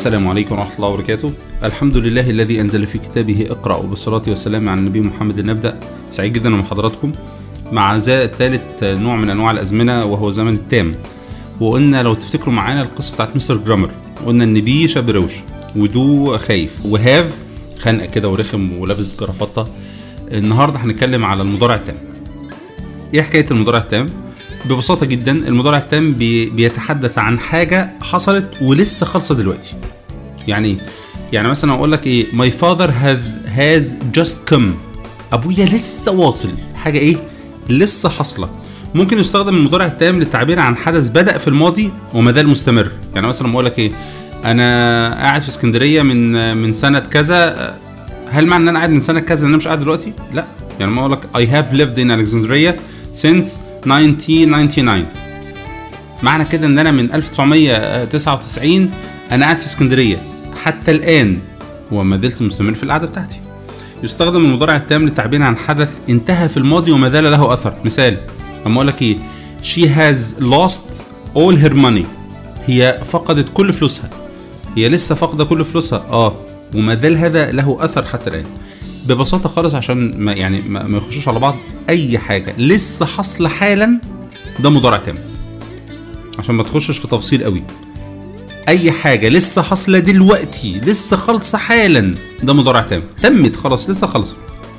السلام عليكم ورحمة الله وبركاته الحمد لله الذي أنزل في كتابه اقرأ وبالصلاة والسلام على النبي محمد نبدأ سعيد جدا مع حضراتكم مع ثالث نوع من أنواع الأزمنة وهو زمن التام وقلنا لو تفتكروا معانا القصة بتاعت مستر جرامر قلنا إن بي شاب روش ودو خايف وهاف خانقة كده ورخم ولابس جرافطة النهاردة هنتكلم على المضارع التام ايه حكاية المضارع التام؟ ببساطة جدا المضارع التام بي بيتحدث عن حاجة حصلت ولسه خالصة دلوقتي. يعني ايه؟ يعني مثلا اقول لك ايه my father has, has just come ابويا لسه واصل حاجة ايه؟ لسه حاصلة. ممكن يستخدم المضارع التام للتعبير عن حدث بدأ في الماضي وما زال مستمر. يعني مثلا بقول لك ايه انا قاعد في اسكندرية من من سنة كذا هل معنى ان انا قاعد من سنة كذا ان انا مش قاعد دلوقتي؟ لا. يعني ما اقول لك I have lived in Alexandria since 1999 معنى كده ان انا من 1999 انا قاعد في اسكندريه حتى الان وما زلت مستمر في القعده بتاعتي يستخدم المضارع التام للتعبير عن حدث انتهى في الماضي وما زال له اثر مثال لما اقول لك ايه she has lost all her money هي فقدت كل فلوسها هي لسه فاقده كل فلوسها اه وما زال هذا له اثر حتى الان ببساطه خالص عشان ما يعني ما, ما يخشوش على بعض اي حاجه لسه حاصله حالا ده مضارع تام عشان ما تخشش في تفصيل قوي اي حاجه لسه حاصله دلوقتي لسه خالصه حالا ده مضارع تام تمت خلاص لسه خالصه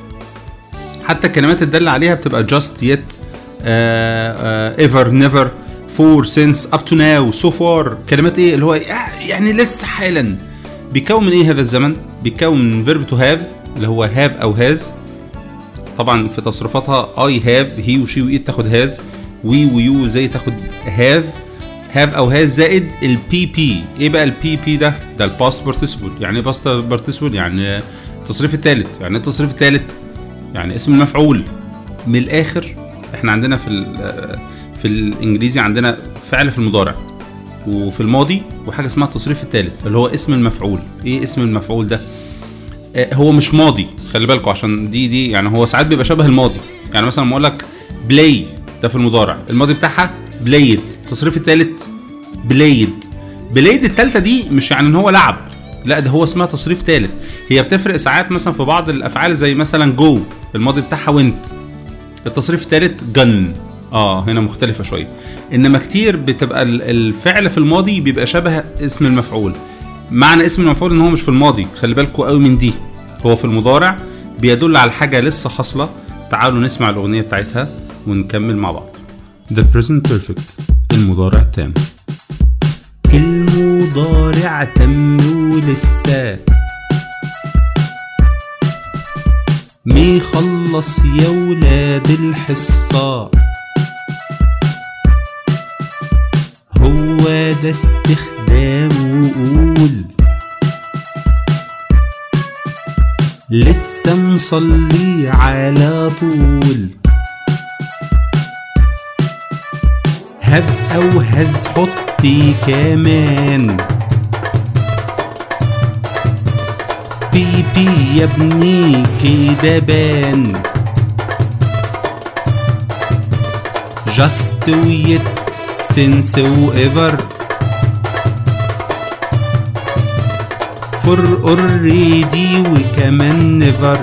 حتى الكلمات الدالة عليها بتبقى just yet uh, uh, ever never for since up to now so far كلمات ايه اللي هو يعني لسه حالا بيكون من ايه هذا الزمن بيكون من verb to have اللي هو have او has طبعا في تصريفاتها I have هي وشي وإيد تاخد has وي ويو زي تاخد have have او has زائد البي بي ايه بقى البي بي ده ده الباست بارتيسيبل يعني ايه باست بارتيسيبل يعني التصريف الثالث يعني التصريف الثالث يعني اسم المفعول من الاخر احنا عندنا في في الانجليزي عندنا فعل في المضارع وفي الماضي وحاجه اسمها التصريف الثالث اللي هو اسم المفعول ايه اسم المفعول ده هو مش ماضي خلي بالكم عشان دي دي يعني هو ساعات بيبقى شبه الماضي يعني مثلا اقول لك بلاي ده في المضارع الماضي بتاعها بلايد التصريف الثالث بلايد بلايد الثالثه دي مش يعني ان هو لعب لا ده هو اسمها تصريف ثالث هي بتفرق ساعات مثلا في بعض الافعال زي مثلا جو الماضي بتاعها وينت التصريف الثالث جن اه هنا مختلفه شويه انما كتير بتبقى الفعل في الماضي بيبقى شبه اسم المفعول معنى اسم المفعول ان هو مش في الماضي خلي بالكوا قوي من دي هو في المضارع بيدل على حاجه لسه حاصله تعالوا نسمع الاغنيه بتاعتها ونكمل مع بعض The present perfect المضارع التام المضارع تم ولسه ميخلص يا ولاد الحصة هو ده استخدامه قول لسه مصلي على طول هب او هز حطي كمان بي بي يا ابني كده بان جاست ويت سنس وايفر فور اوريدي وكمان نيفر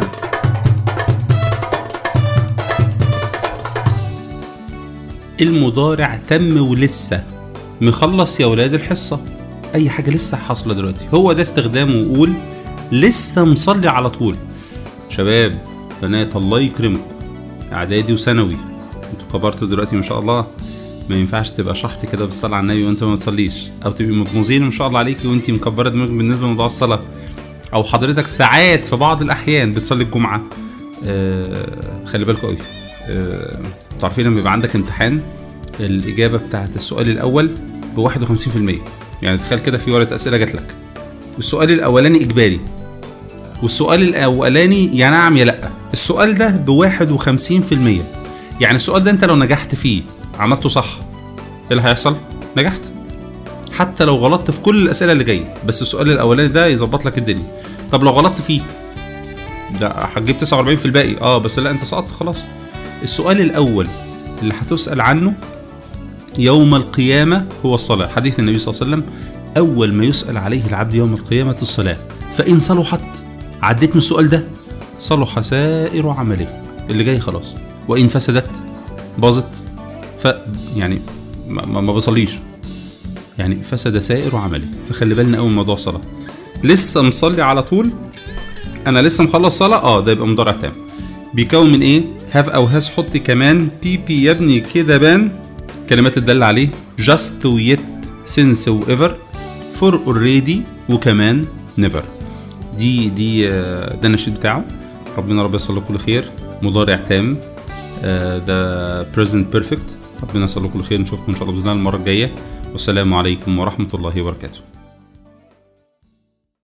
المضارع تم ولسه مخلص يا ولاد الحصة أي حاجة لسه حاصلة دلوقتي هو ده استخدامه وقول لسه مصلي على طول شباب بنات الله يكرمكم إعدادي وثانوي انتوا كبرتوا دلوقتي ما شاء الله ما ينفعش تبقى شحط كده بالصلاة على النبي وانت ما بتصليش او تبقي مطمزين ما شاء الله عليكي وانت مكبره دماغك بالنسبه لموضوع الصلاه او حضرتك ساعات في بعض الاحيان بتصلي الجمعه آه خلي بالكم قوي آه عارفين لما يبقى عندك امتحان الاجابه بتاعت السؤال الاول ب 51% يعني تخيل كده في ورقه اسئله جات لك السؤال الاولاني اجباري والسؤال الاولاني يا نعم يا لا السؤال ده ب 51% يعني السؤال ده انت لو نجحت فيه عملته صح ايه اللي هيحصل نجحت حتى لو غلطت في كل الاسئله اللي جايه بس السؤال الاولاني ده يظبط لك الدنيا طب لو غلطت فيه ده هتجيب 49 في الباقي اه بس لا انت سقطت خلاص السؤال الاول اللي هتسال عنه يوم القيامه هو الصلاه حديث النبي صلى الله عليه وسلم اول ما يسال عليه العبد يوم القيامه الصلاه فان صلحت عديت من السؤال ده صلح سائر عمله اللي جاي خلاص وان فسدت باظت ف يعني ما, ما ما بصليش يعني فسد سائر عمله فخلي بالنا قوي من موضوع الصلاه لسه مصلي على طول انا لسه مخلص صلاه اه ده يبقى مضارع تام بيكون من ايه هاف او هاز حط كمان بي بي يا ابني كده بان كلمات تدل عليه just و yet since و ever for already وكمان never دي دي آه، ده النشيد بتاعه ربنا رب يصل له كل خير مضارع تام آه، ده present perfect ربنا يصل له كل خير نشوفكم ان شاء الله باذن الله المره الجايه والسلام عليكم ورحمه الله وبركاته